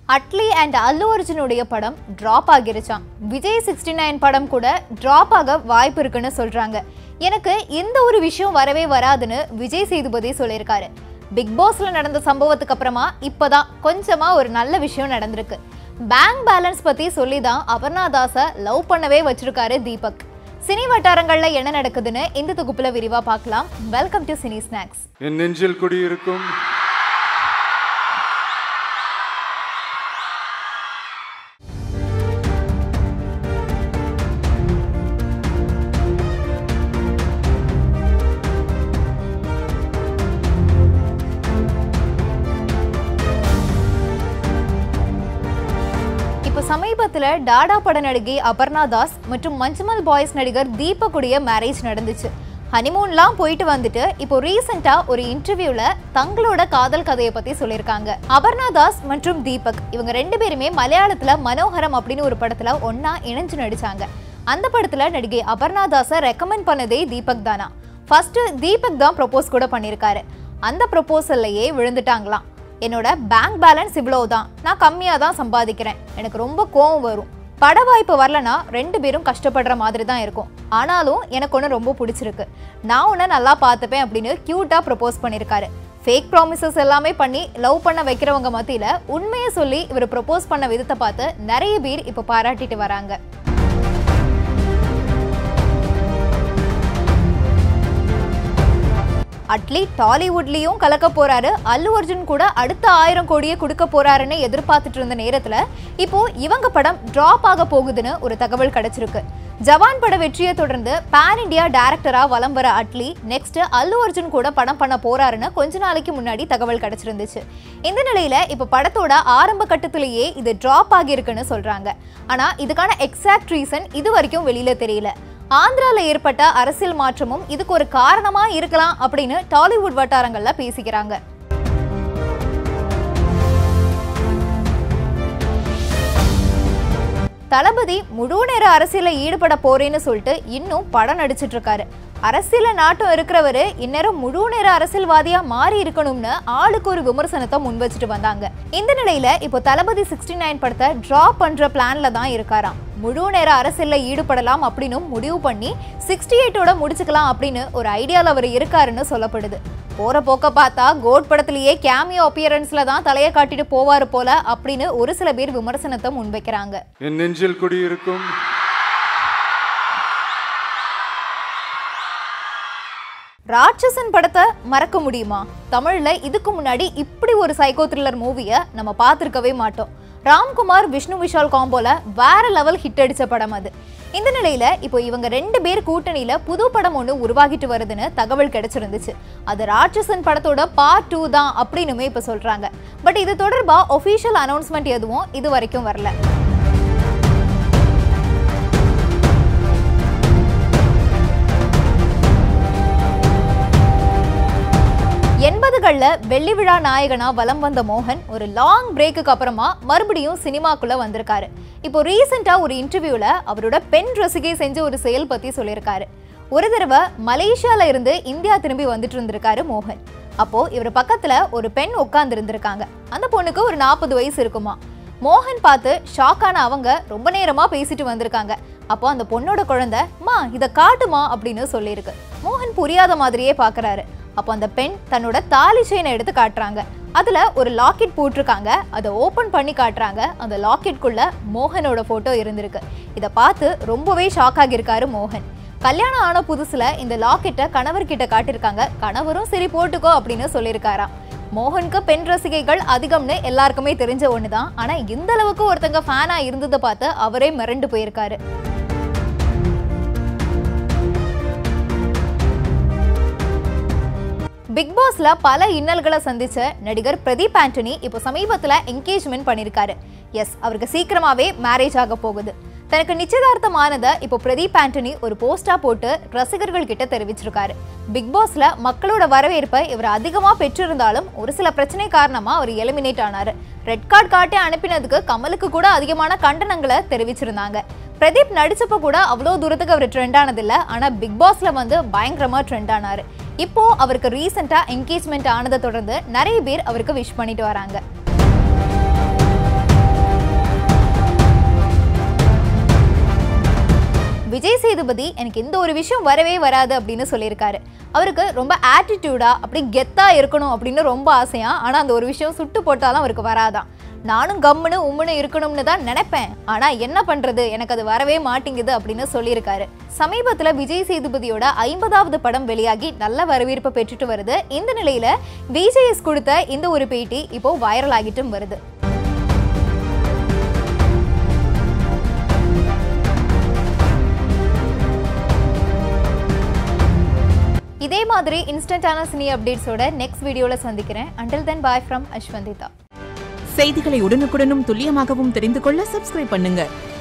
Atlee and Allu அர்ஜுனுடைய படம் drop ஆகிருச்சான் விஜய் சிக்ஸ்டி நைன் படம் கூட டிராப் ஆக வாய்ப்பு இருக்குன்னு சொல்றாங்க எனக்கு எந்த ஒரு விஷயம் வரவே வராதுன்னு விஜய் சேதுபதி சொல்லியிருக்காரு பிக் பாஸ்ல நடந்த சம்பவத்துக்கு அப்புறமா இப்பதான் கொஞ்சமா ஒரு நல்ல விஷயம் நடந்திருக்கு பேங்க் பேலன்ஸ் பத்தி சொல்லி தான் அபர்ணா தாஸை லவ் பண்ணவே வச்சிருக்காரு தீபக் சினி வட்டாரங்கள்ல என்ன நடக்குதுன்னு இந்த தொகுப்புல விரிவா பார்க்கலாம் வெல்கம் டு சினி ஸ்நாக்ஸ் என் நெஞ்சில் குடியிருக்கும் இப்போ சமீபத்தில் டாடா பட நடிகை அபர்ணா தாஸ் மற்றும் மஞ்சுமல் பாய்ஸ் நடிகர் தீபக்குடைய மேரேஜ் நடந்துச்சு ஹனிமூன்லாம் போயிட்டு வந்துட்டு இப்போ ரீசெண்டா ஒரு இன்டர்வியூல தங்களோட காதல் கதையை பத்தி சொல்லியிருக்காங்க அபர்ணா தாஸ் மற்றும் தீபக் இவங்க ரெண்டு பேருமே மலையாளத்துல மனோகரம் அப்படின்னு ஒரு படத்துல ஒண்ணா இணைஞ்சு நடிச்சாங்க அந்த படத்துல நடிகை அபர்ணா தாஸை ரெக்கமெண்ட் பண்ணதே தீபக் தானா ஃபர்ஸ்ட் தீபக் தான் ப்ரொபோஸ் கூட பண்ணியிருக்காரு அந்த ப்ரொபோசல்லையே விழுந்துட்டாங்களாம் என்னோட பேங்க் பேலன்ஸ் இவ்வளவுதான் நான் கம்மியாக தான் சம்பாதிக்கிறேன் எனக்கு ரொம்ப கோவம் வரும் பட வாய்ப்பு வரலனா ரெண்டு பேரும் கஷ்டப்படுற மாதிரி தான் இருக்கும் ஆனாலும் எனக்கு ஒன்று ரொம்ப பிடிச்சிருக்கு நான் உன்னை நல்லா பார்த்துப்பேன் அப்படின்னு க்யூட்டாக ப்ரப்போஸ் பண்ணியிருக்காரு ஃபேக் ப்ராமிசஸ் எல்லாமே பண்ணி லவ் பண்ண வைக்கிறவங்க மத்தியில் உண்மையை சொல்லி இவர் ப்ரப்போஸ் பண்ண விதத்தை பார்த்து நிறைய பேர் இப்போ பாராட்டிட்டு வராங்க அட்லி டாலிவுட்லயும் கலக்க போறாரு அல்லு அர்ஜுன் கூட அடுத்த ஆயிரம் கோடியை கொடுக்க போறாருன்னு எதிர்பார்த்துட்டு இருந்த நேரத்துல இப்போ இவங்க படம் டிராப் ஆக போகுதுன்னு ஒரு தகவல் கிடைச்சிருக்கு ஜவான் பட வெற்றியை தொடர்ந்து பேன் இண்டியா டைரக்டரா வலம் வர அட்லி நெக்ஸ்ட் அல்லு அர்ஜுன் கூட படம் பண்ண போறாருன்னு கொஞ்ச நாளைக்கு முன்னாடி தகவல் கிடைச்சிருந்துச்சு இந்த நிலையில இப்போ படத்தோட ஆரம்ப கட்டத்திலேயே இது டிராப் ஆகியிருக்குன்னு சொல்றாங்க ஆனா இதுக்கான எக்ஸாக்ட் ரீசன் இது வரைக்கும் வெளியில தெரியல ஆந்திரால ஏற்பட்ட அரசியல் மாற்றமும் இதுக்கு ஒரு காரணமா இருக்கலாம் அப்படின்னு டாலிவுட் வட்டாரங்கள்ல பேசிக்கிறாங்க தளபதி முழு நேர அரசியல ஈடுபட போறேன்னு சொல்லிட்டு இன்னும் படம் நடிச்சிட்டு இருக்காரு அரசியல நாட்டம் இருக்கிறவரு இந்நேரம் முழு நேர அரசியல்வாதியா மாறி இருக்கணும்னு ஆளுக்கு ஒரு விமர்சனத்தை முன் வச்சுட்டு வந்தாங்க இந்த நிலையில இப்போ தளபதி சிக்ஸ்டி நைன் படத்தை டிராப் பண்ற பிளான்ல தான் இருக்காராம் முழு நேர அரசியல்ல ஈடுபடலாம் அப்படின்னு முடிவு பண்ணி சிக்ஸ்டி எயிட்டோட முடிச்சுக்கலாம் அப்படின்னு ஒரு ஐடியால அவர் இருக்காருன்னு சொல்லப்படுது போற போக்க பார்த்தா கோட் படத்திலேயே கேமியோ அப்பியரன்ஸ்ல தான் தலையை காட்டிட்டு போவாரு போல அப்படின்னு ஒரு சில பேர் விமர்சனத்தை முன்வைக்கிறாங்க என் நெஞ்சில் குடியிருக்கும் ராட்சசன் படத்தை மறக்க முடியுமா தமிழ்ல இதுக்கு முன்னாடி இப்படி ஒரு சைக்கோ த்ரில்லர் மூவியை நம்ம பார்த்துருக்கவே மாட்டோம் ராம்குமார் விஷ்ணு விஷால் காம்போல வேற லெவல் ஹிட் அடிச்ச படம் அது இந்த நிலையில இப்போ இவங்க ரெண்டு பேர் கூட்டணியில புது படம் ஒன்று உருவாகிட்டு வருதுன்னு தகவல் கிடைச்சிருந்துச்சு அது ராட்சசன் படத்தோட பார்ட் டூ தான் அப்படின்னுமே இப்போ சொல்றாங்க பட் இது தொடர்பா ஒஃபிஷியல் அனௌன்ஸ்மெண்ட் எதுவும் இது வரைக்கும் வரல எண்பதுகள்ல வெள்ளி விழா நாயகனா வலம் வந்த மோகன் ஒரு லாங் பிரேக்குக்கு அப்புறமா மறுபடியும் சினிமாக்குள்ள வந்திருக்காரு இப்போ ரீசெண்டா ஒரு இன்டர்வியூல அவரோட பெண் ரசிகை செஞ்ச ஒரு செயல் பத்தி சொல்லியிருக்காரு ஒரு தடவை மலேசியால இருந்து இந்தியா திரும்பி வந்துட்டு இருந்திருக்காரு மோகன் அப்போ இவர் பக்கத்துல ஒரு பெண் உட்கார்ந்து இருந்திருக்காங்க அந்த பொண்ணுக்கு ஒரு நாற்பது வயசு இருக்குமா மோகன் பார்த்து ஷாக்கான அவங்க ரொம்ப நேரமா பேசிட்டு வந்திருக்காங்க அப்போ அந்த பொண்ணோட குழந்தை மா இதை காட்டுமா அப்படின்னு சொல்லியிருக்கு மோகன் புரியாத மாதிரியே பார்க்கறாரு அப்போ அந்த பெண் தன்னோட தாலி செயினை எடுத்து காட்டுறாங்க அதுல ஒரு லாக்கெட் போட்டிருக்காங்க அதை ஓபன் பண்ணி காட்டுறாங்க அந்த லாக்கெட்குள்ள மோகனோட போட்டோ இருந்திருக்கு இதை பார்த்து ரொம்பவே ஷாக் ஆகியிருக்காரு மோகன் கல்யாணம் ஆன புதுசுல இந்த லாக்கெட்டை கணவர்கிட்ட காட்டியிருக்காங்க கணவரும் சரி போட்டுக்கோ அப்படின்னு சொல்லியிருக்காராம் மோகனுக்கு பெண் ரசிகைகள் அதிகம்னு எல்லாருக்குமே தெரிஞ்ச ஒண்ணுதான் ஆனா இந்த அளவுக்கு ஒருத்தங்க ஃபேனா இருந்ததை பார்த்து அவரே மிரண்டு போயிருக்காரு பிக் பாஸ்ல பல இன்னல்களை சந்திச்ச நடிகர் பிரதீப் ஆண்டனி இப்போ சமீபத்துல என்கேஜ்மெண்ட் பண்ணிருக்காரு எஸ் அவருக்கு சீக்கிரமாவே மேரேஜ் ஆக போகுது தனக்கு நிச்சயதார்த்தமானதை இப்போ பிரதீப் ஆண்டனி ஒரு போஸ்டா போட்டு ரசிகர்கள் கிட்ட தெரிவிச்சிருக்காரு பிக் பாஸ்ல மக்களோட வரவேற்பை இவர் அதிகமா பெற்றிருந்தாலும் ஒரு சில பிரச்சனை காரணமா அவர் எலிமினேட் ஆனாரு ரெட் கார்டு காட்டி அனுப்பினதுக்கு கமலுக்கு கூட அதிகமான கண்டனங்களை தெரிவிச்சிருந்தாங்க பிரதீப் நடிச்சப்ப கூட அவ்வளோ தூரத்துக்கு அவர் ட்ரெண்ட் ஆனதில்ல ஆனா பிக் பாஸ்ல வந்து பயங்கரமா ட்ரெண்ட் ஆனாரு இப்போ அவருக்கு ரீசெண்டா என்கேஜ்மெண்ட் ஆனதை தொடர்ந்து நிறைய பேர் அவருக்கு விஷ் பண்ணிட்டு வராங்க விஜய் சேதுபதி எனக்கு இந்த ஒரு விஷயம் வரவே வராது அப்படின்னு சொல்லியிருக்காரு அவருக்கு ரொம்ப ஆட்டிடியூடா அப்படி கெத்தா இருக்கணும் அப்படின்னு ரொம்ப ஆசையா ஆனா அந்த ஒரு விஷயம் சுட்டு போட்டாலும் அவருக்கு வராதான் நானும் கம்முன்னு உம்முன்னு இருக்கணும்னு தான் நினைப்பேன் ஆனா என்ன பண்றது எனக்கு அது வரவே மாட்டேங்குது அப்படின்னு சொல்லியிருக்காரு சமீபத்துல விஜய் சேதுபதியோட ஐம்பதாவது படம் வெளியாகி நல்ல வரவேற்பை பெற்றுட்டு வருது இந்த நிலையில விஜேஎஸ் கொடுத்த இந்த ஒரு பேட்டி இப்போ வைரல் ஆகிட்டும் வருது இதே மாதிரி இன்ஸ்டன்டான சினி அப்டேட்ஸோட நெக்ஸ்ட் வீடியோவில் சந்திக்கிறேன் அண்டில் தென் பாய் ஃப்ரம் அஸ்வந்திதா செய்திகளை உடனுக்குடனும் துல்லியமாகவும் தெரிந்து கொள்ள சப்ஸ்கிரைப் பண்ணுங்க